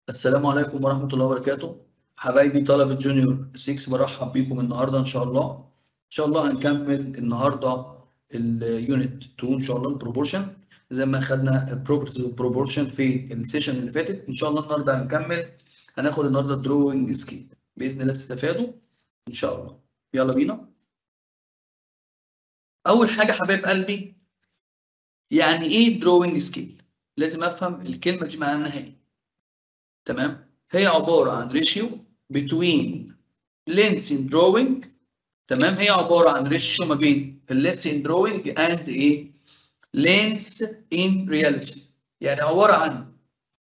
السلام عليكم ورحمة الله وبركاته حبايبي طلبة جونيور 6 برحب بيكم النهاردة إن شاء الله إن شاء الله هنكمل النهاردة اليونت 2 إن شاء الله البروبورشن زي ما خدنا properties of proportion في السيشن اللي فاتت إن شاء الله النهاردة هنكمل هناخد النهاردة دروينج سكيل بإذن الله تستفادوا إن شاء الله يلا بينا أول حاجة حبايب قلبي يعني إيه دروينج سكيل لازم أفهم الكلمة دي معناها إيه تمام هي عبارة عن ريشيو between length in drawing تمام هي عبارة عن ريشيو ما بين length in drawing and ايه length in reality يعني عبارة عن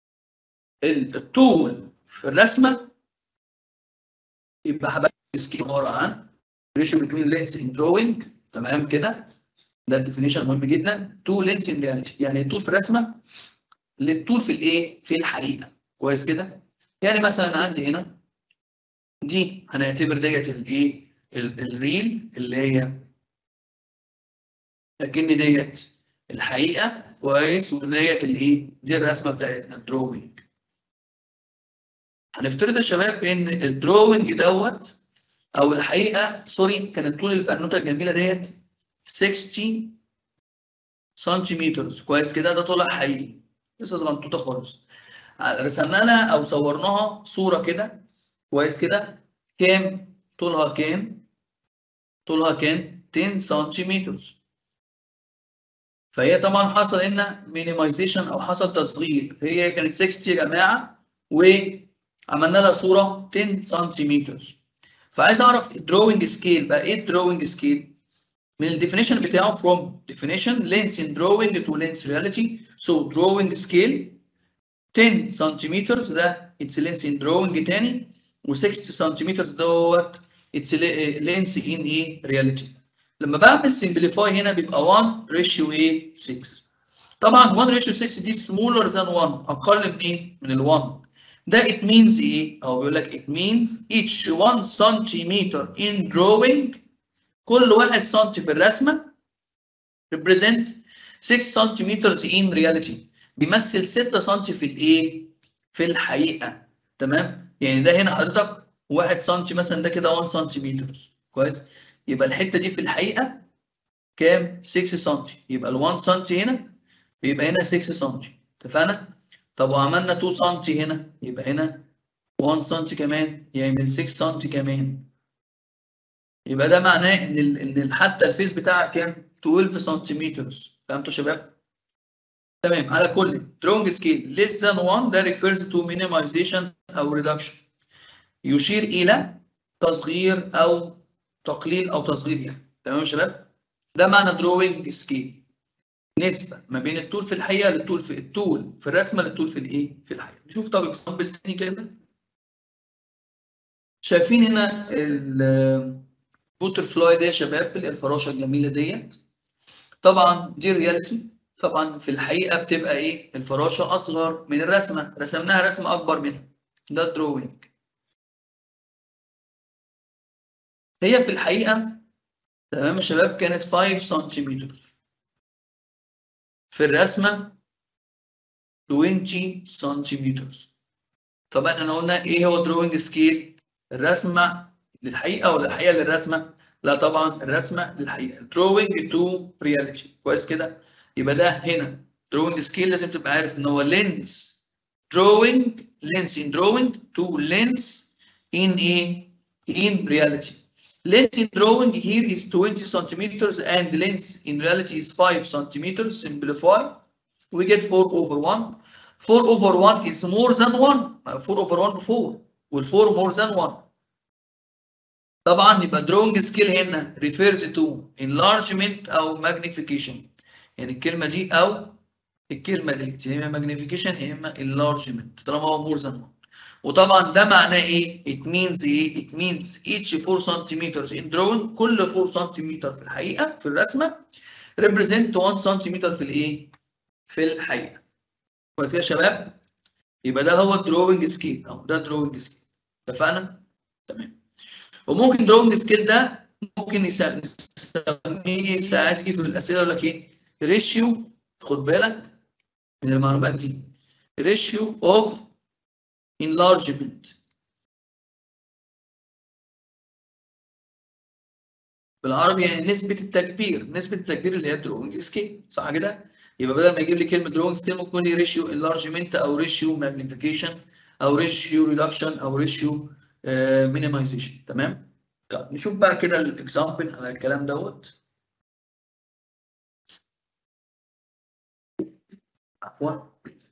الطول في الرسمة يبقى حبايبي سكيل عبارة عن ريشيو between length in drawing تمام كده ده الديفينيشن مهم جدا to length in reality يعني الطول في الرسمة للطول في الايه في الحقيقة كويس كده يعني مثلا عندي هنا دي هنعتبر ديت الايه الريل اللي هي اكن ديت الحقيقه كويس وديت الايه دي الرسمه بتاعتنا الدروينج هنفترض يا شباب ان الدروينج دوت او الحقيقه سوري كانت طول البنوته الجميله ديت 60 سنتيمتر كويس كده ده طولها حقيقي لسه صغنطوطه خالص رسمنا لها او صورناها صوره كده كويس كده كام طولها كام طولها كام 10 سنتيمتر فهي طبعا حصل هنا مينيمايزيشن او حصل تصغير هي كانت 60 يا جماعه وعملنا لها صوره 10 سنتيمتر فعايز اعرف الدروينج سكيل بقى ايه الدروينج سكيل من الديفينيشن بتاعه from definition length in drawing to length reality so drawing scale 10 سنتيمتر ده اتس لينس ان دروينج تاني و60 سنتيمتر دوت اتس لينس ان ايه رياليتي لما بعمل سمبليفاي هنا بيبقى 1 ريشيو ايه 6 طبعا 1 ريشيو 6 دي سمولر ذان 1 اقل من ايه من ال 1 ده ات مينز ايه او بيقول لك ات مينز each 1 سنتيمتر ان drawing كل 1 سم في الرسمه represent 6 سنتيمتر ان رياليتي بيمثل 6 سم في الايه؟ في الحقيقه تمام؟ يعني ده هنا حضرتك 1 سم مثلا ده كده 1 سنتيمتر كويس؟ يبقى الحته دي في الحقيقه كام؟ 6 سم يبقى ال 1 سم هنا بيبقى هنا 6 سم اتفقنا؟ طب وعملنا 2 سم هنا يبقى هنا 1 سم كمان يعمل 6 سم كمان يبقى ده معناه ان ال ان حتى الفيس بتاعها كام؟ 12 سنتيمتر فهمتوا يا شباب؟ تمام على كل strong scale less than 1 ده refers to minimization أو reduction يشير إلى تصغير أو تقليل أو تصغير يعني تمام يا شباب ده معنى drawing scale نسبة ما بين الطول في الحقيقة للطول في الطول في الرسمة للطول في الإيه في الحقيقة نشوف طب اكزامبل تاني كده شايفين هنا البوتر فلاي دي يا شباب الفراشة الجميلة ديت طبعا دي رياليتي طبعا في الحقيقه بتبقى ايه الفراشه اصغر من الرسمه رسمناها رسمه اكبر منها ده الدروينج هي في الحقيقه تمام يا شباب كانت 5 سنتيمتر في الرسمه 20 سنتيمتر طبعا احنا قلنا ايه هو دروينج سكيل الرسمه للحقيقه ولا الحقيقه للرسمه لا طبعا الرسمه للحقيقه دروينج تو رياليتي كويس كده يبقى ده هنا drawing scale لازم تبقى عارف ان هو lens drawing lens in drawing to lens in a in reality lens in drawing here is 20 centimeters and lens in reality is 5 centimeters simplify we get 4 over 1 4 over 1 is more than 1 4 over 1 4 وال 4 more than 1 طبعا يبقى drawing scale هنا refers to enlargement او magnification يعني الكلمه دي او الكلمه دي يا اما ماجنيفيكيشن يا اما enlargement طالما هو مور ذان 1 وطبعا ده معناه ايه؟ it means ايه؟ it means each 4 سم in drawing كل 4 سم في الحقيقه في الرسمه represent 1 سم في الايه؟ في الحقيقه. كويس يا شباب؟ يبقى ده هو الدروينج سكيل اهو ده دروينج سكيل اتفقنا؟ تمام. وممكن دروينج سكيل ده ممكن نسميه ساعات يجي في الاسئله يقول لك ايه؟ ريشيو خد بالك من المعلومات دي ريشيو اوف enlargement بالعربي يعني نسبة التكبير نسبة التكبير اللي هي دروينج سكيل صح كده؟ يبقى بدل ما يجيب لي كلمة دروينج سكيل ممكن يقول لي ريشيو انلارجمنت أو ريشيو ماجنيفيكيشن أو ريشيو ريدكشن أو ريشيو مينيمايزيشن تمام؟ طب نشوف بقى كده الاكزامبل على الكلام دوت عفوا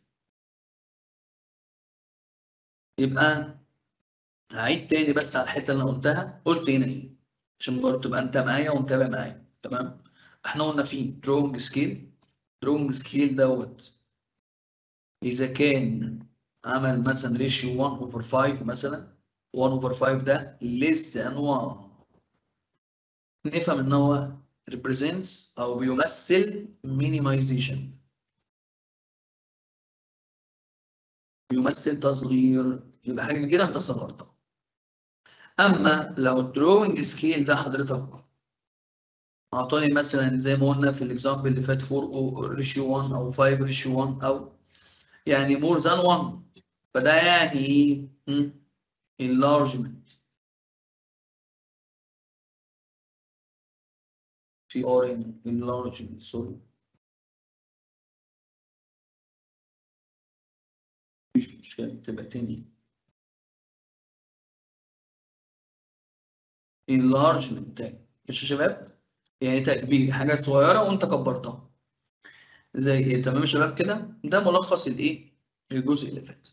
يبقى هعيد تاني بس على الحته اللي انا قلتها قلت هنا ايه عشان برضه تبقى انت معايا ومتابع معايا تمام احنا قلنا في دروينج سكيل دروينج سكيل دوت اذا كان عمل مثلا ريشيو 1 اوفر 5 مثلا 1 اوفر 5 ده less than 1 نفهم ان هو represents او بيمثل minimization بيمثل تصغير يبقى حاجه كده انت صغرتها اما لو الدروينج سكيل ده حضرتك اعطاني مثلا زي ما قلنا في الاكزامبل اللي فات 4 ريشيو 1 او 5 ريشيو 1 او يعني مور ذان 1 فده يعني ايه enlargement في ار enlargement سوري مفيش مشكلة تبقى تاني enlargement تاني مش يا شباب يعني تكبير حاجة صغيرة وانت كبرتها زي ايه تمام يا شباب كده ده ملخص الايه الجزء اللي فات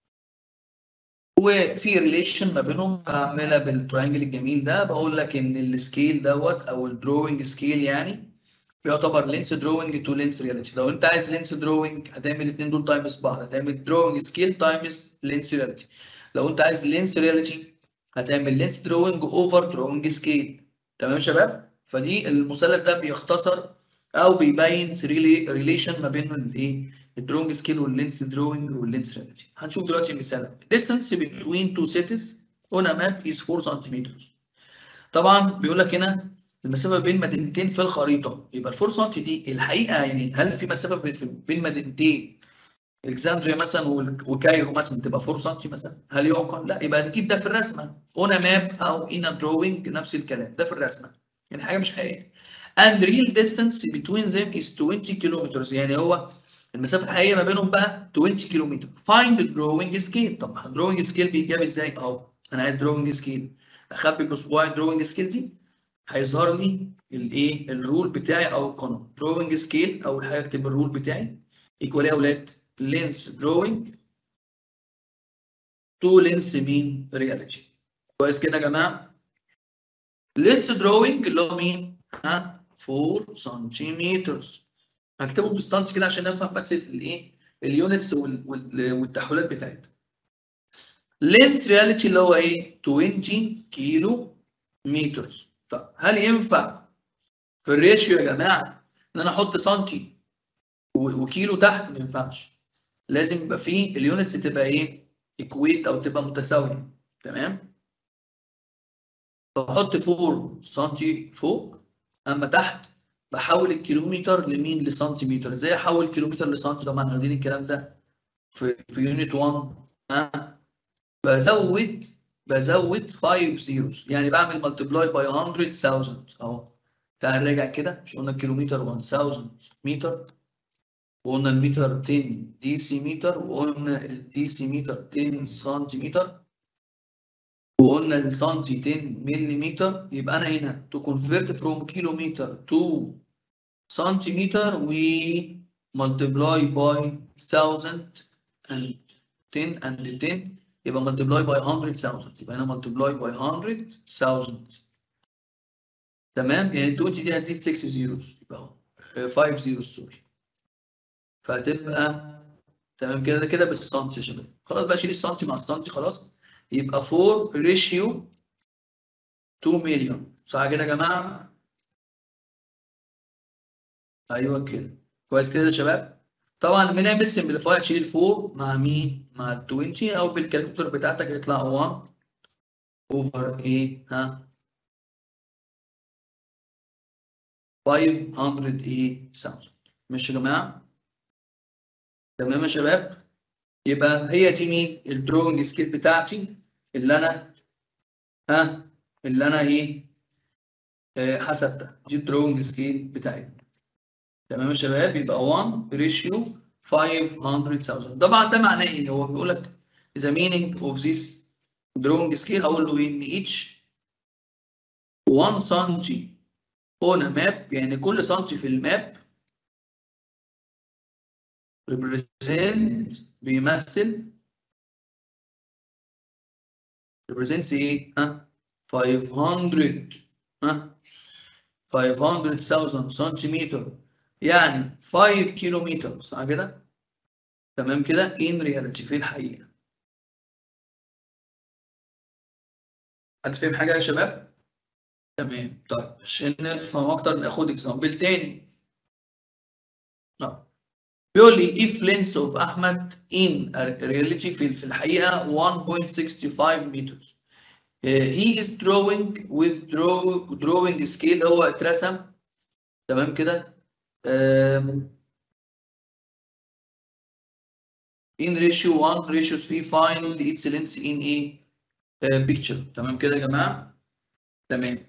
وفي ريليشن ما بينهم بعملها بالتراينجل الجميل ده بقول لك ان السكيل دوت او الدروينج سكيل يعني بيعتبر لينس دروينج تو لينس رياليتي لو انت عايز لينس دروينج هتعمل الاثنين دول تايمز بعض هتعمل دروينج سكيل تايمز لينس رياليتي لو انت عايز لينس رياليتي هتعمل لينس دروينج اوفر دروينج سكيل تمام يا شباب فدي المثلث ده بيختصر او بيبين ريليشن ما بين الايه الدروينج سكيل واللينس دروينج واللينس رياليتي هنشوف دلوقتي مثال distance between two cities on a map is 4 cm طبعا بيقول لك هنا المسافه بين مدينتين في الخريطه يبقى ال 4 سم دي الحقيقه يعني هل في مسافه بين مدينتين الكسندريا مثلا وكايرو مثلا تبقى 4 سم مثلا هل يعقل؟ لا يبقى اكيد ده في الرسمه اون ماب او ان دروينج نفس الكلام ده في الرسمه يعني حاجه مش حقيقيه and real distance between them is 20 kilometers يعني هو المسافه الحقيقيه ما بينهم بقى 20 كيلومتر find the drawing scale طب drawing scale بيتجاب ازاي اهو انا عايز drawing scale اخبي بصباعي drawing scale دي هيظهر لي الايه الرول بتاعي او القانون drawing scale اول حاجه اكتب الرول بتاعي ايكوال يا اولاد lens drawing to lens مين reality كويس كده يا جماعه lens drawing اللي هو مين ها 4 سنتيمتر هكتبه بالسنتي كده عشان افهم بس الايه اليونتس والتحويلات بتاعتها لينث رياليتي اللي هو ايه 20 كيلو متر طب هل ينفع في الريشيو يا جماعه ان انا احط سنتي وكيلو تحت ما ينفعش لازم يبقى فيه اليونتس تبقى ايه اكويت او تبقى متساويه تمام بحط 4 سنتي فوق اما تحت بحول الكيلومتر لمين لسنتيمتر ازاي احول كيلومتر لسنتي طبعا واخدين الكلام ده في في يونت 1 ها بزود بزود 5 زيروز يعني بعمل ملتبلاي باي 100000 اهو تعال نراجع كده مش قلنا الكيلومتر 1000 متر وقلنا المتر 10 دي سي متر وقلنا الدي سي متر 10 سنتيمتر وقلنا السنتي 10 مليمتر يبقى انا هنا تو كونفيرت فروم كيلومتر تو سنتيمتر و multiply by 1000 and 10 and 10 يبقى multiply by 100,000 يبقى هنا multiply by 100,000 تمام يعني ال 20 دي هتزيد 6 زيروز يبقى اهو 5 زيروز سوري فهتبقى تمام كده ده كده بالسنتي يا شباب خلاص بقى شيل السنتي مع السنتي خلاص يبقى 4 ريشيو 2 مليون صح كده يا جماعه ايوه كده كويس كده يا شباب طبعا بنعمل سمبليفاي تشيل الفور مع مين مع ال 20 او بالكالكوليتر بتاعتك يطلع 1 اوفر ايه ها 500 ايه 1000 ماشي يا جماعه تمام يا شباب يبقى هي دي مين الدروينج سكيل بتاعتي اللي انا ها اللي انا ايه آه حسبتها دي الدروينج سكيل بتاعتنا تمام يا شباب يبقى 1 ريشيو 500,000 طبعا ده معناه ايه هو بيقول لك the meaning of this drawing scale هقول له ان each 1 سنتي on a map يعني كل سنتي في الماب represent بيمثل represents ايه ها 500 ها 500,000 سنتيمتر يعني 5 كيلومتر صح كده تمام كده in reality في الحقيقة حد فاهم حاجة يا شباب؟ تمام طيب عشان نفهم أكتر ناخد اكزامبل تاني طيب بيقول لي if length of أحمد in reality في في الحقيقة 1.65 meters he is drawing with draw drawing scale هو اترسم تمام كده in ratio 1 ratio 3 find its length in a uh, picture تمام كده يا جماعه تمام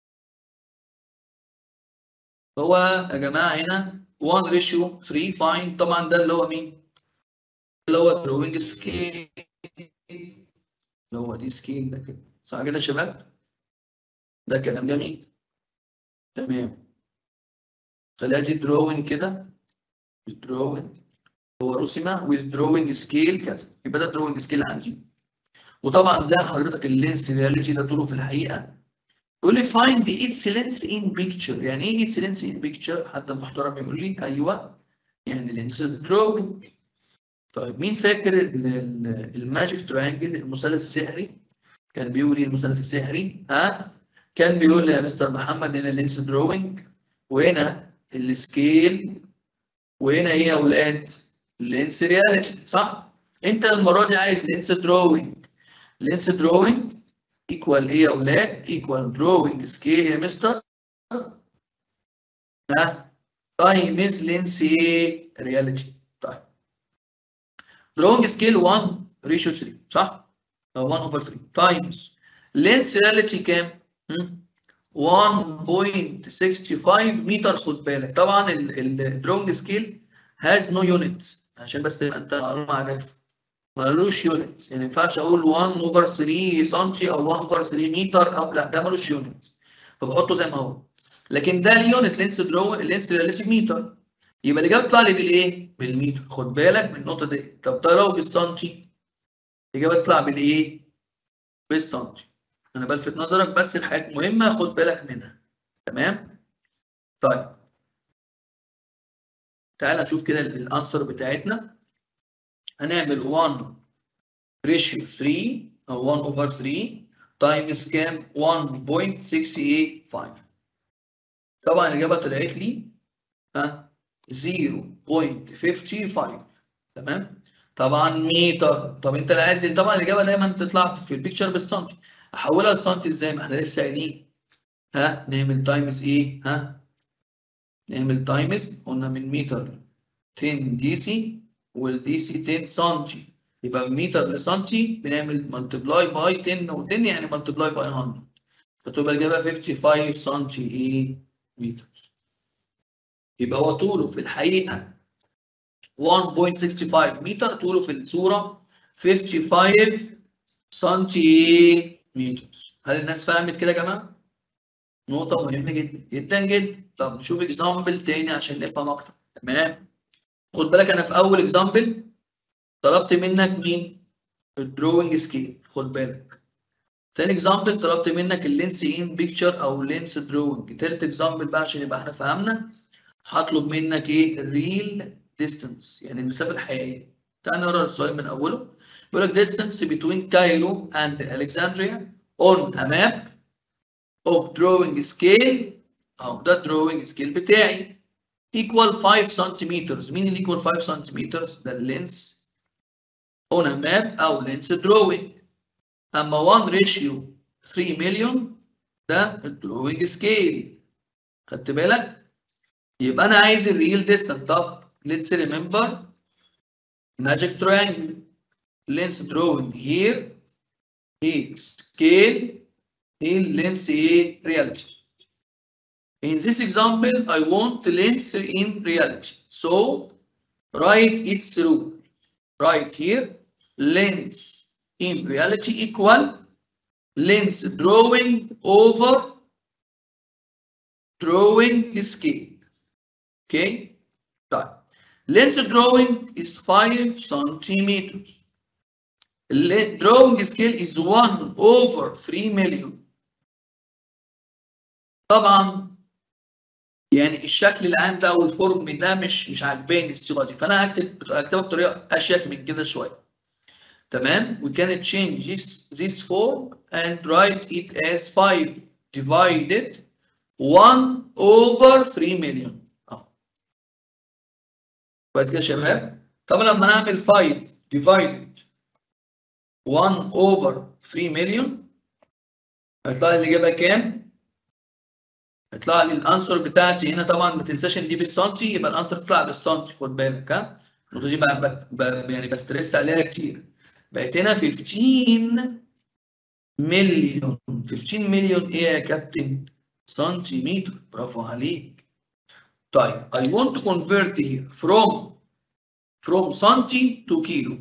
هو يا جماعه هنا 1 ratio 3 find طبعا ده اللي هو مين اللي هو drawing scale اللي هو دي سكيل ده كده صح كده يا شباب ده كلام جميل تمام خليها دي drawing كده drawing هو رسم with drawing scale كذا يبقى ده drawing scale عندي وطبعا ده حضرتك اللينس رياليتي ده طوله في الحقيقه يقول لي find the its lens in picture يعني ايه its lens in picture حد محترم يقول لي ايوه يعني لينس drawing طيب مين فاكر الماجيك تراينجل المثلث السحري كان بيقول ايه المثلث السحري ها كان بيقول لي يا مستر محمد هنا اللينس دروينج وهنا السكيل وهنا ايه يا اولاد لينس رياليتي صح انت المره دي عايز لينس دروينج لينس دروينج ايكوال ايه يا اولاد ايكوال دروينج سكيل يا مستر ها تايمز لينس ايه رياليتي طيب دروينج سكيل 1 ريشيو 3 صح 1 اوفر 3 تايمز لينس رياليتي كام 1.65 متر خد بالك طبعا الدرونج سكيل هاز نو يونت عشان بس تبقى انت معلومه عارف ملوش يونت يعني ما ينفعش اقول 1 اوفر 3 سم او 1 اوفر 3 متر او لا ده ملوش يونت فبحطه زي ما هو لكن ده اليونت لينس درو لينس ريلاتيف متر يبقى الاجابه تطلع لي بالايه؟ بالمتر خد بالك من النقطه دي طب ده لو بالسنتي الاجابه تطلع بالايه؟ بالسنتي انا بلفت نظرك بس الحاجات مهمه خد بالك منها تمام؟ طيب تعالى نشوف كده الانسر بتاعتنا هنعمل 1 ريشيو 3 او 1 اوفر 3 تايمز كام 1.685 طبعا الاجابه طلعت لي ها 0.55 تمام طبعا متر طب انت اللي عايز طبعا الاجابه دايما تطلع في البيكتشر بالسنتي احولها لسنتي ازاي ما احنا لسه قايلين ها نعمل تايمز ايه ها نعمل تايمز قلنا من متر 10 دي سي والدي سي 10 سنتي يبقى من متر لسنتي بنعمل ملتبلاي باي 10 و10 يعني ملتبلاي باي 100 فتبقى الاجابه 55 سنتي ايه متر يبقى هو طوله في الحقيقه 1.65 متر طوله في الصوره 55 سنتي متر هل الناس فهمت كده يا جماعه؟ نقطة مهمة جدا جدا جدا طب نشوف اكزامبل تاني عشان نفهم اكتر تمام خد بالك انا في اول اكزامبل طلبت منك مين الدروينج سكيل خد بالك تاني اكزامبل طلبت منك اللينس ان بيكتشر او لينس دروينج تالت اكزامبل بقى عشان يبقى احنا فهمنا هطلب منك ايه الريل ديستانس يعني المسافه الحقيقيه تعال نقرا السؤال من اوله بيقول لك distance between Cairo and Alexandria on a map of drawing scale اهو ده drawing scale بتاعي equal 5 centimeters مين اللي equal 5 centimeters ده اللينس on a map او لينس drawing اما 1 ratio 3 مليون ده الدروينج سكيل خدت بالك يبقى انا عايز الريل ديستانس طب let's remember magic triangle length drawing here here scale here length here reality in this example I want length in reality so write its rule right here length in reality equal length drawing over drawing scale okay طيب length drawing is 5 centimeters drawing scale is 1 over 3 million طبعا يعني الشكل العام ده او الفورم ده مش مش عاجباني الصيغه دي فانا هكتب هكتبها بطريقه اشيك من كده شويه تمام we can change this this form and write it as 5 divided 1 over 3 million اه كويس كده يا شباب طب لما نعمل 5 divided 1 over 3 million هيطلع لي الاجابه كام؟ هيطلع لي الانسر بتاعتي هنا طبعا ما تنساش ان دي بالسنتي يبقى الانسر تطلع بالسنتي خد بالك ها النقطه دي بقى, بقى يعني بستريس عليها كتير بقت هنا 15 مليون 15 مليون ايه يا كابتن؟ سنتيمتر برافو عليك طيب I want to convert here from from سنتي to كيلو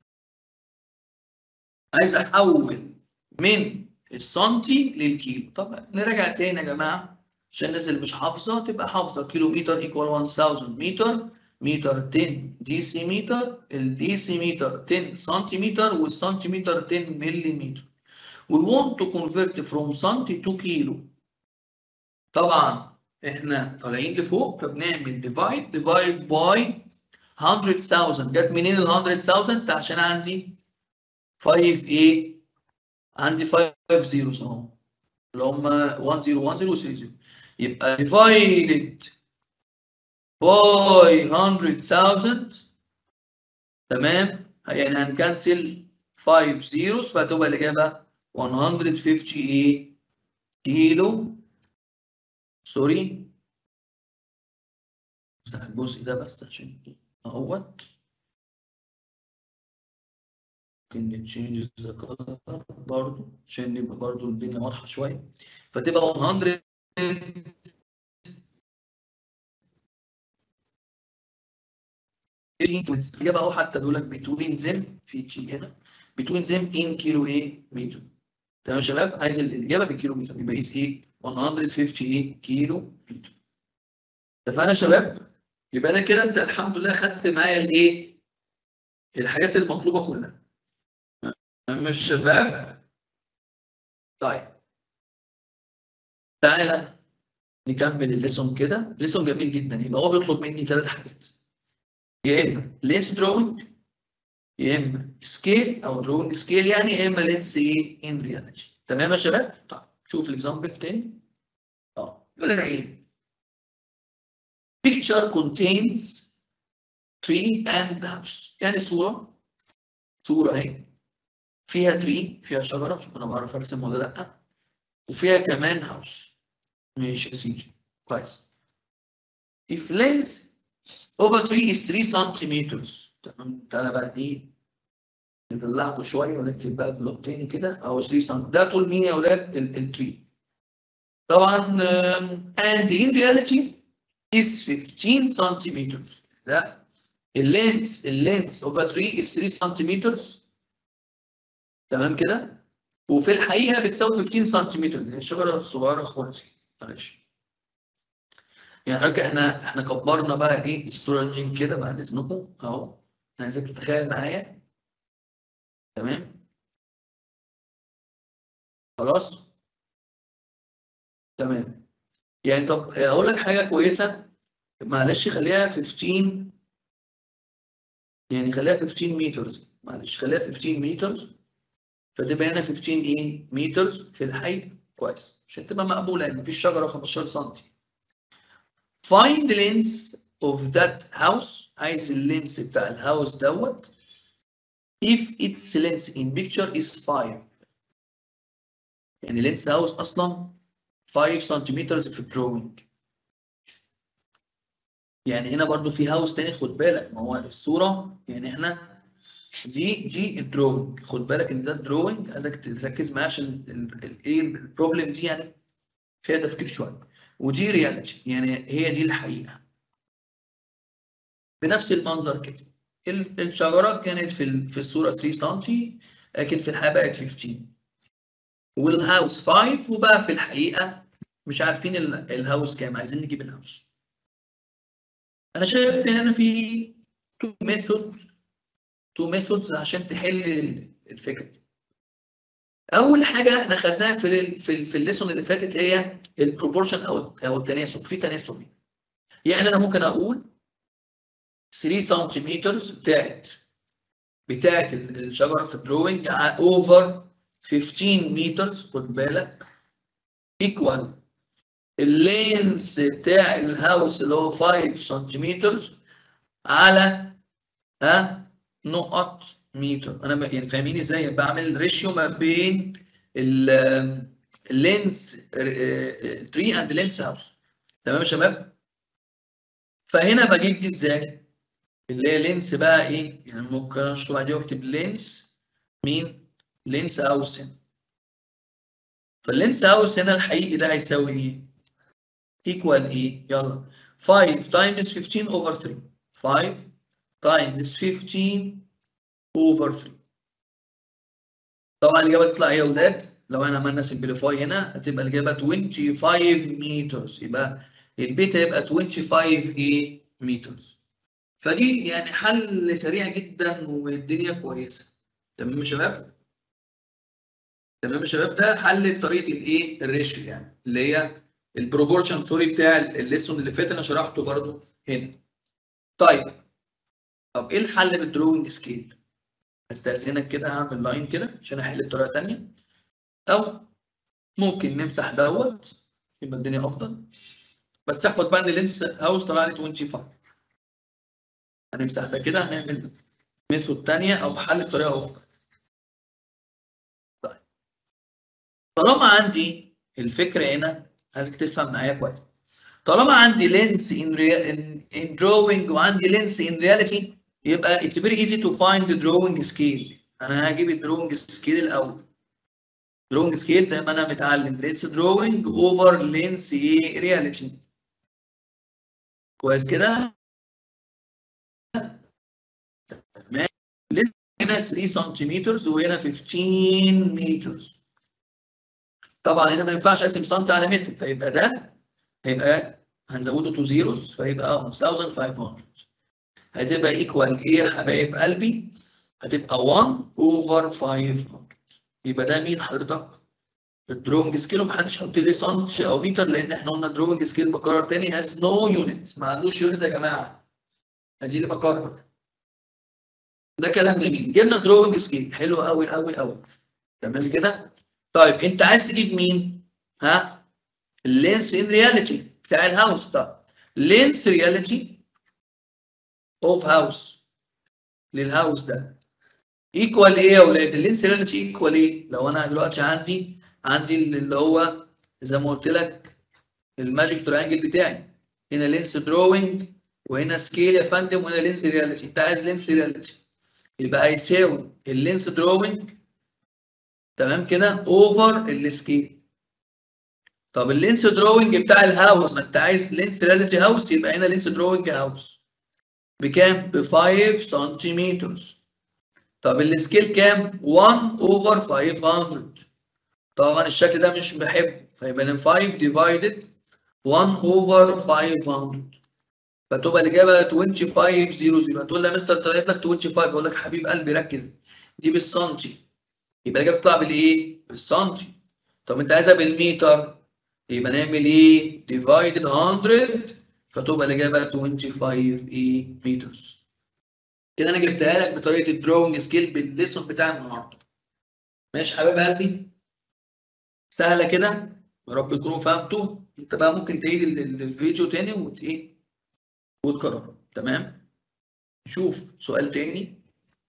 عايز احول من السنتي للكيلو طب نراجع تاني يا جماعه عشان الناس اللي مش حافظه تبقى حافظه كيلو متر ايكوال 1000 متر متر 10 ديسيمتر الديسيمتر 10 سنتيمتر والسنتيمتر 10 مليمتر we want to convert from سنتي to كيلو طبعا احنا طالعين لفوق فبنعمل divide divide by 100,000 جت منين ال 100,000 عشان عندي 5 ايه عندي 5 zeros اهو اللي هم 1 0 1 0 و 3 0 يبقى divided by 100,000 تمام يعني هنكنسل 5 zeros فهتبقى الاجابه 150 ايه كيلو سوري امسح الجزء ده بس عشان اهوت ممكن نتشينج ذا كلر برضه عشان يبقى برضه الدنيا واضحه شويه فتبقى 100 الاجابه اهو حتى بيقول لك بتوين زم في تشي هنا بتوين زم ان كيلو ايه متر تمام يا شباب عايز الاجابه بالكيلو متر يبقى قيس ايه 150 ايه كيلو متر اتفقنا يا شباب يبقى انا كده انت الحمد لله خدت معايا الايه الحاجات المطلوبه كلها مش شباب طيب تعالى نكمل الليسون كده ليسون جميل جدا يبقى هو بيطلب مني ثلاث حاجات يا اما لينس دروينج يا اما سكيل او دروينج سكيل يعني يا اما لينس ايه ان رياليتي تمام يا شباب طيب شوف الاكزامبل تاني اه يقول لنا ايه picture contains tree and house يعني صوره صوره اهي فيها تري فيها شجره شوف انا بعرف ارسم ولا لا وفيها كمان هاوس ماشي يا سيدي كويس if length over tree is 3 centimeters تمام تعالى بقى ايه نطلعه شويه ونكتب بقى بلوك تاني كده او 3 سم ده طول مين يا اولاد التري طبعا and in reality is 15 centimeters لا اللينس اللينس اوف a tree is 3 centimeters تمام كده وفي الحقيقه بتساوي 15 سنتيمتر دي شجره صغيره خالص معلش يعني احنا احنا كبرنا بقى ايه الصوره دي كده بعد اذنكم اهو عايزك تتخيل معايا تمام خلاص تمام يعني طب اقول لك حاجه كويسه معلش خليها 15 يعني خليها 15 متر معلش خليها 15 متر فتبقى هنا 15 ايه متر في الحي كويس عشان تبقى مقبوله يعني مفيش شجره 15 سم find the length of that house عايز اللينس بتاع الهاوس دوت if its length in picture is 5 يعني لينس هاوس اصلا 5 سنتيمتر في الدروينج يعني هنا برضو في هاوس تاني خد بالك ما هو الصوره يعني احنا دي دي الدروينج خد بالك ان ده الدروينج عايزك تركز معايا عشان الايه البروبلم دي يعني فيها تفكير شويه ودي رياليتي يعني هي دي الحقيقه بنفس المنظر كده الشجره كانت في في الصوره 3 سم لكن في الحقيقه بقت 15 والهاوس 5 وبقى في الحقيقه مش عارفين الهاوس كام عايزين نجيب الهاوس انا شايف ان انا في تو ميثود تو ميثودز عشان تحل الفكره دي اول حاجه احنا خدناها في ال في ال في الليسون اللي فاتت هي البروبورشن او او التناسب في تناسب يعني انا ممكن اقول 3 سنتيمتر بتاعت بتاعت الشجره في الدروينج اوفر 15 متر خد بالك ايكوال اللينس بتاع الهاوس اللي هو 5 سنتيمتر على ها نقط متر انا يعني فاهمين ازاي بعمل ريشيو ما بين اللينس تري اند لينس هاوس تمام يا شباب فهنا بجيب دي ازاي اللي هي لينس بقى ايه يعني ممكن اشطب عليه واكتب لينس مين لينس هاوس هنا فاللينس هاوس هنا الحقيقي ده هيساوي ايه equal ايه يلا 5 times 15 over 3 5 times 15 over 3 طبعا الإجابة تطلع إيه يا أولاد؟ لو احنا عملنا سمبليفاي هنا هتبقى الإجابة 25 متر يبقى البيت هيبقى 25 إيه متر فدي يعني حل سريع جدا والدنيا كويسة تمام يا شباب؟ تمام يا شباب ده حل بطريقة الإيه؟ الريشيو يعني اللي هي البروبورشن سوري بتاع الليسون اللي فات انا شرحته برضو هنا طيب طب ايه الحل بالدروينج سكيل استاذنك كده هعمل لاين كده عشان احل بطريقه ثانيه او ممكن نمسح دوت يبقى الدنيا افضل بس احفظ بقى ان اللينس هاوس طلع لي 25 هنمسح ده كده هنعمل ميثود ثانيه او حل بطريقه اخرى طيب طالما عندي الفكره هنا عايزك تفهم معايا كويس طالما عندي لينس ان ان drawing وعندي لينس ان رياليتي يبقى it's very easy to find the drawing scale انا هجيب الدروينج سكيل الاول drawing scale زي ما انا متعلم let's drawing over lens ايه reality كويس كده تمام هنا 3 سنتيمتر وهنا 15 متر طبعا هنا ما ينفعش اقسم سم على متر فيبقى ده هيبقى هنزوده تو زيروز فيبقى 1500 هتبقى ايكوال ايه يا حبايب قلبي؟ هتبقى 1 اوفر 500 يبقى ده مين حضرتك؟ الدرونج سكيل ومحدش يحط لي سنتش او متر لان احنا قلنا درونج سكيل بكرر تاني هاز نو يونت ما عندوش يونت يا جماعه ادي اللي بكرر ده كلام جميل جبنا درونج سكيل حلو قوي قوي قوي تمام كده؟ طيب انت عايز تجيب مين؟ ها؟ اللينس ان رياليتي بتاع الهاوس ده لينس رياليتي اوف هاوس للهاوس ده ايكوال ايه يا اولاد؟ اللينس رياليتي ايكوال ايه؟ لو انا دلوقتي عندي عندي اللي هو زي ما قلت لك الماجيك تراينجل بتاعي هنا لينس دروينج وهنا سكيل يا فندم وهنا لينس رياليتي انت عايز لينس رياليتي يبقى هيساوي اللينس دروينج تمام كده اوفر السكيل طب اللينس دروينج بتاع الهاوس ما انت عايز لينس رياليتي هاوس يبقى هنا لينس دروينج هاوس بكام؟ ب 5 سنتيمتر طب السكيل كام؟ 1 اوفر 500 طبعا الشكل ده مش بحبه فيبقى 5 ديفايدد 1 اوفر 500 فتبقى الاجابه 2500 هتقول لي يا مستر طلعت لك 25 اقول لك حبيب قلبي ركز دي بالسنتي يبقى الاجابه تطلع بالايه؟ بالسنتي طب انت عايزها بالمتر يبقى نعمل ايه؟ ديفايدد 100 فتبقى الاجابه 25 ايه متر كده انا جبتها لك بطريقه الدروينج سكيل بالليسون بتاع النهارده ماشي حبايب قلبي سهله كده يا رب تكونوا فهمتوا انت بقى ممكن تعيد الفيديو تاني وت ايه وتكرره تمام شوف سؤال تاني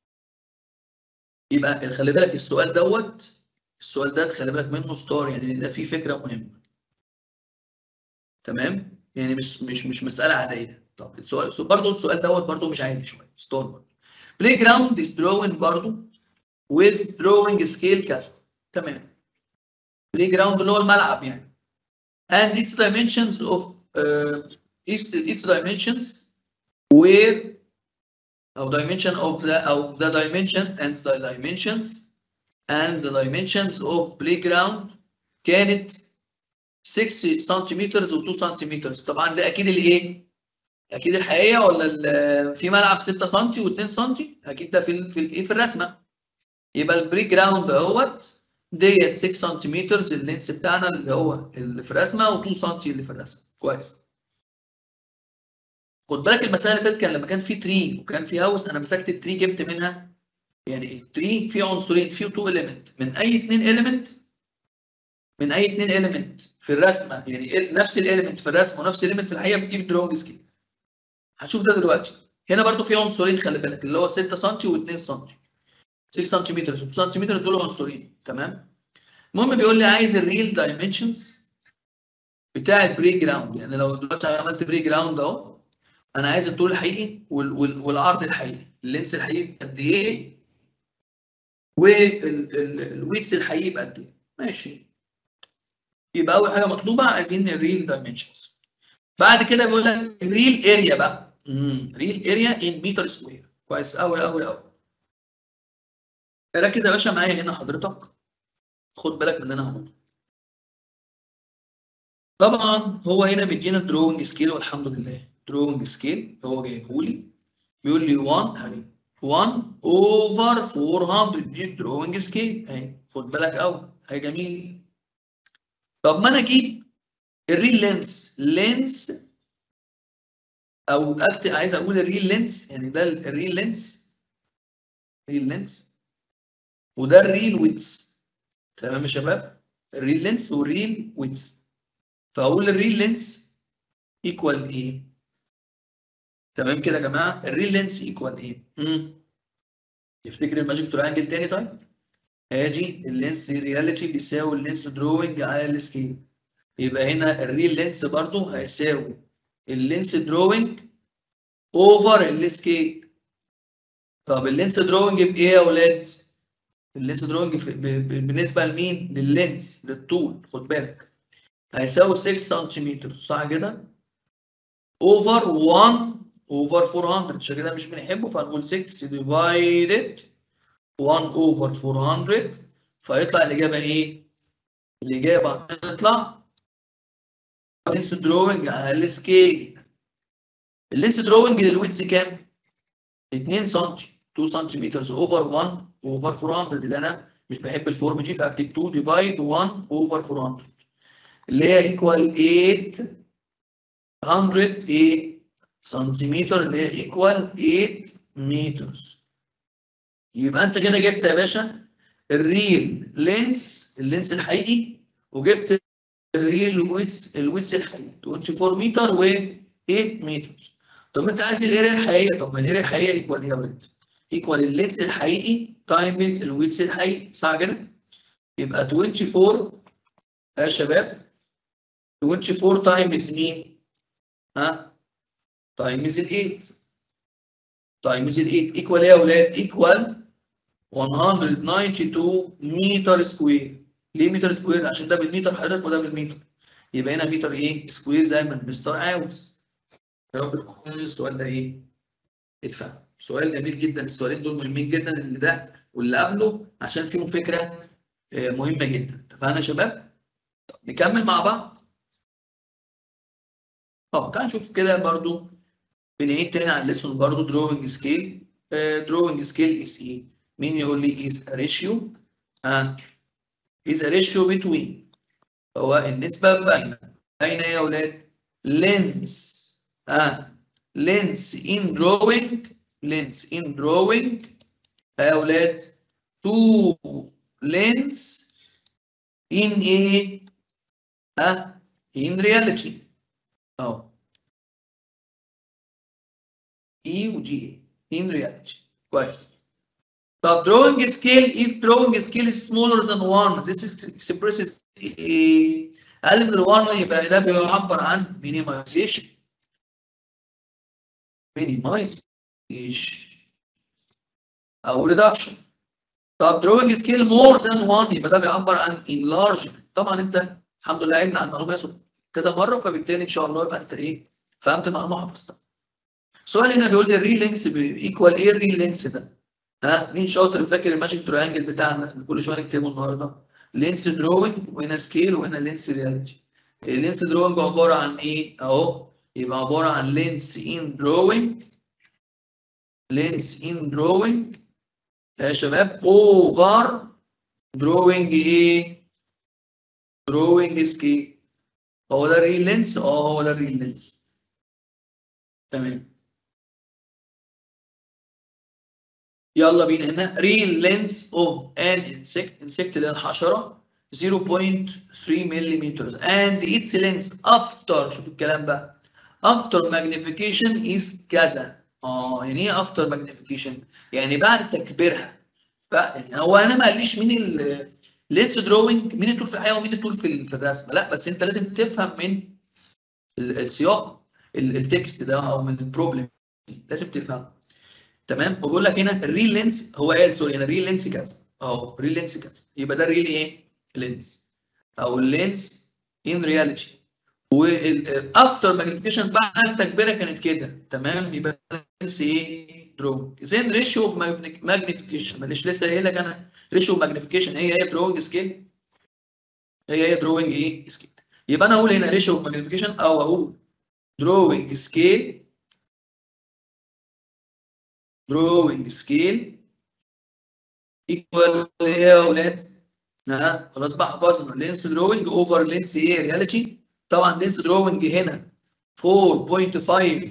يبقى خلي بالك السؤال دوت السؤال ده تخلي بالك منه ستار يعني ده فيه فكره مهمه تمام يعني مش مش مش مساله عاديه طب السؤال برضه السؤال دوت برضه مش عادي شويه ستور برضه بلاي جراوند از drawing برضه with drawing scale كذا تمام بلاي جراوند اللي هو الملعب يعني and its dimensions of uh, its, its dimensions where أو dimension of the أو the dimension and the dimensions and the dimensions of playground كانت 6 سنتيمتر و 2 سنتيمتر طبعا ده اكيد الايه؟ اكيد الحقيقيه ولا ال- في ملعب 6 سم و2 سم اكيد ده في ال- في الايه في الرسمه يبقى البري جراوند اهوت ديت 6 سنتيمتر اللينس بتاعنا اللي هو اللي في الرسمه و2 سم اللي في الرسمه كويس خد بالك المساله اللي فاتت كان لما كان في تري وكان في هاوس انا مسكت التري جبت منها يعني التري فيه عنصرين فيه تو اليمنت من اي اثنين اليمنت من اي اثنين اليمنت في الرسمه يعني ال- نفس الاليمنت في الرسمه ونفس الاليمنت في الحقيقه بتجيب درونج سكيل هشوف ده دلوقتي هنا برضو في عنصرين خلي بالك اللي هو 6 سم و2 سم 6 سنتيمتر و2 سنتيمتر دول عنصرين تمام المهم بيقول لي عايز الريل دايمنشنز بتاع البري جراوند يعني لو دلوقتي عملت بري جراوند اهو انا عايز الطول الحقيقي وال- وال- والعرض الحقيقي اللينس الحقيقي قد ايه والويتس الحقيقي بقد ايه ماشي يبقى اول حاجه مطلوبه عايزين الريل دايمنشنز بعد كده بيقول لك الريل اريا بقى ريل اريا ان متر سكوير كويس قوي قوي قوي ركز يا باشا معايا هنا حضرتك خد بالك من هنا اهو طبعا هو هنا مدينا دروينج سكيل والحمد لله دروينج سكيل هو جايبه لي بيقول لي 1 اهي 1 اوفر 400 دي دروينج سكيل اهي خد بالك قوي اهي جميل طب ما انا اجيب الريل لينس لينس او أكت... عايز اقول الريل لينس يعني ده الريل لينس ريل لينس وده الريل ويتس تمام يا شباب الريل لينس والريل ويتس فاقول الريل لينس ايكوال ايه تمام كده يا جماعه الريل لينس ايكوال ايه امم يفتكر الماجيك تريانجل تاني طيب ادي اللينس رياليتي بيساوي اللينس دروينج على السكيل يبقى هنا الريل لينس برضو هيساوي اللينس دروينج اوفر السكيل طب اللينس دروينج بايه يا اولاد اللينس دروينج في- ب- ب- بالنسبه لمين لللينس للطول خد بالك هيساوي 6 سنتيمتر صح كده اوفر 1 اوفر 400 عشان كده مش بنحبه فهنقول 6 ديفايدد 1 اوفر 400 فيطلع الاجابه ايه الاجابه هتطلع لينس دروينج على السكيل اللينس دروينج للويتس كام 2 سم 2 سنتيمتر اوفر 1 اوفر 400 اللي انا مش بحب الفورم دي فاكتب 2 ديفايد 1 اوفر 400 اللي هي ايكوال 800 ايه سنتيمتر اللي هي ايكوال 8 متر يبقى انت كده جبت يا باشا الريل لينس اللينس الحقيقي وجبت الريل ويتس الويتس الحقيقي 24 متر و 8 متر طب انت عايز الاريا الحقيقيه طب ما الاريا الحقيقيه ايكوال ايه يا ولد؟ ايكوال اللينس الحقيقي تايمز الويتس الحقيقي صح كده؟ يبقى 24 يا شباب 24 تايمز مين؟ ها؟ تايمز ال 8 تايمز ال 8 ايكوال ايه يا اولاد؟ ايكوال 192 متر سكوير ليه متر سكوير؟ عشان ده بالمتر حضرتك وده بالمتر يبقى هنا متر ايه؟ سكوير زي ما المستر عاوز يا رب تكون السؤال ده ايه؟ اتفهم سؤال جميل جدا السؤالين دول مهمين جدا اللي ده واللي قبله عشان فيهم فكره آه، مهمه جدا اتفقنا يا شباب؟ طب نكمل مع بعض اه تعال نشوف كده برضو بنعيد تاني على الليسون برضو drawing scale uh, drawing scale is ايه؟ مين يقول لي is a ratio اه is a ratio between هو النسبة بين بين ايه يا اولاد؟ lens اه lens in drawing lens in drawing يا اولاد two lens in ايه؟ اه in reality اهو E وجي in reality كويس طب drawing scale if drawing scale is smaller than 1 this is expresses ايه اقل من 1 يبقى ده بيعبر عن minimization minimization او reduction طب drawing scale more than one يبقى ده بيعبر عن enlargement طبعا انت الحمد لله عدنا عن المعلومه كذا مره فبالتالي ان شاء الله يبقى انت ايه فهمت المعلومه حفظتها السؤال هنا بيقول لي الريل لينكس ايكوال ايه الريل لينكس ده؟ ها مين شاطر فاكر الماجيك تريانجل بتاعنا اللي كل شويه نكتبه النهارده؟ لينس دروينج وهنا سكيل وهنا لينس رياليتي. اللينس دروينج عباره عن ايه؟ اهو يبقى عباره عن لينس ان دروينج لينس ان دروينج يا شباب اوفر دروينج ايه؟ دروينج سكيل. هو ده الريل لينس؟ اه هو ده الريل لينس. تمام. يلا بينا هنا ريل لينس اوف ان انسكت انسكت اللي هي الحشره 0.3 ملم and its length after شوف الكلام بقى after magnification is كذا اه يعني ايه after magnification يعني بعد تكبيرها بقى يعني هو انا ما قاليش مين اللينس دروينج مين الطول في الحقيقه ومين الطول في في الرسمه لا بس انت لازم تفهم من السياق التكست ده او من البروبلم لازم تفهم تمام وبقول لك هنا الريل لينس هو قال سوري انا الريل لينس كذا اهو ريل لينس كذا يبقى ده الريل ايه لينس او اللينس ان رياليتي وافتر ماجنيفيكيشن بعد التكبيره كانت كده تمام يبقى لينس ايه دروينج زين ريشيو اوف ماجنيفيكيشن معلش لسه قايل لك انا ريشيو ماجنيفيكيشن هي هي دروينج سكيل هي هي دروينج ايه سكيل يبقى انا اقول هنا ريشيو اوف ماجنيفيكيشن او اقول drawing scale drawing scale equal ايه يا اولاد؟ ها خلاص بقى حفظنا لينس دروينج اوفر لينس ايه رياليتي طبعا لينس دروينج هنا 4.5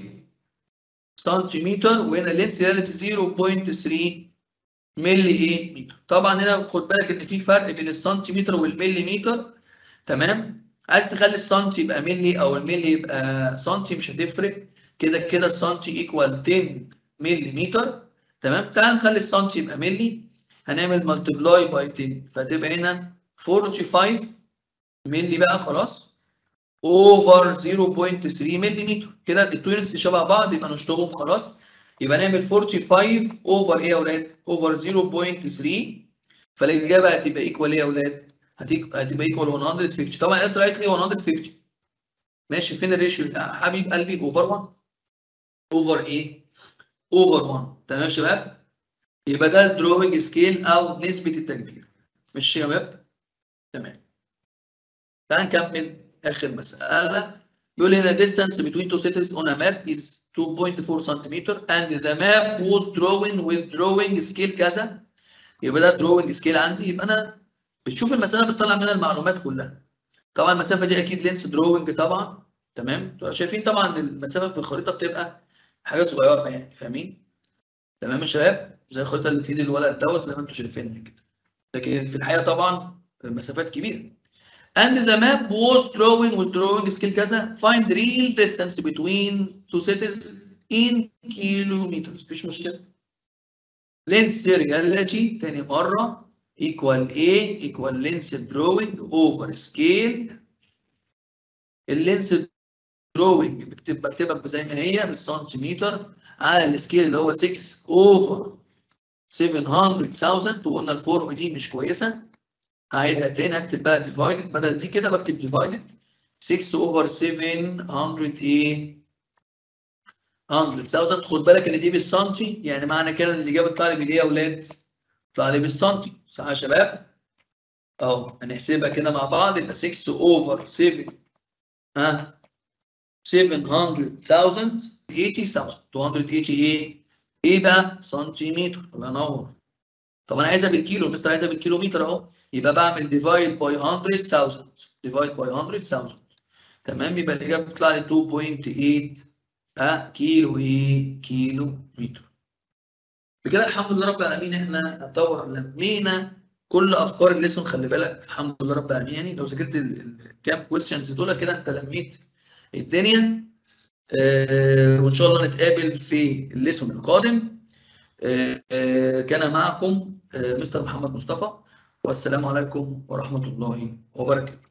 سنتيمتر وهنا لينس رياليتي 0.3 ملي ايه متر طبعا هنا خد بالك ان في فرق بين السنتيمتر والملي متر تمام عايز تخلي السنتي يبقى ملي او الملي يبقى سنتي مش هتفرق كده كده السنتي ايكوال 10 ملي متر تمام تعال نخلي السنتي يبقى ملي هنعمل ملتبلاي باي 10 فتبقى هنا 45 ملي بقى خلاص اوفر 0.3 ملي متر كده التو يونتس شبه بعض يبقى نشطبهم خلاص يبقى نعمل 45 اوفر ايه يا اولاد؟ اوفر 0.3 فالاجابه هتبقى ايكوال ايه يا اولاد؟ هتبقى ايكوال 150 طبعا هي طلعت لي 150 ماشي فين الريشيو يا حبيب قلبي اوفر 1 اوفر ايه؟ اوفر 1 تمام يا شباب؟ يبقى ده الدروينج سكيل او نسبه التكبير ماشي يا شباب؟ تمام تعال نكمل اخر مساله بيقول هنا distance between two cities on a map is 2.4 cm and the map was drawn with drawing scale كذا يبقى ده drawing scale عندي يبقى انا بتشوف المساله بتطلع منها المعلومات كلها طبعا المسافه دي اكيد لينس دروينج طبعا تمام شايفين طبعا المسافه في الخريطه بتبقى حاجه صغيره يعني فاهمين تمام يا شباب زي الخريطه اللي في ايد الولد دوت زي ما انتم شايفينها كده لكن في الحقيقه طبعا مسافات كبيره and the map was drawing was drawing skill كذا find real distance between two cities in kilometers مفيش مشكله length reality تاني مره equal A equal length drawing over scale اللينس drawing بكتب بكتبها زي ما هي بالسنتيمتر على السكيل اللي هو 6 over 700000 وقلنا الفورم دي مش كويسه هعيدها تاني هكتب بقى ديفايدد بدل دي كده بكتب ديفايدد 6 اوفر 700 ايه 100000 خد بالك ان دي بالسنتي يعني معنى كده ان الاجابه تطلع لي بالايه يا اولاد؟ تطلع لي بالسنتي صح يا شباب؟ اهو هنحسبها كده مع بعض يبقى 6 اوفر 7 ها 700000 80000 280 ايه؟ ايه بقى؟ سنتيمتر الله ينور طب انا عايزها بالكيلو المستر عايزها بالكيلومتر اهو يبقى بعمل ديفايد باي 100000 ديفايد باي 100000 تمام يبقى الاجابه بتطلع لي 2.8 ها كيلو ايه كيلو متر بكده الحمد لله رب العالمين احنا نعتبر لمينا كل افكار الليسون خلي بالك الحمد لله رب العالمين يعني لو ذاكرت الكام كويستشنز دول كده انت لميت الدنيا آه وان شاء الله نتقابل في الليسون القادم آه آه كان معكم مستر محمد مصطفى والسلام عليكم ورحمة الله وبركاته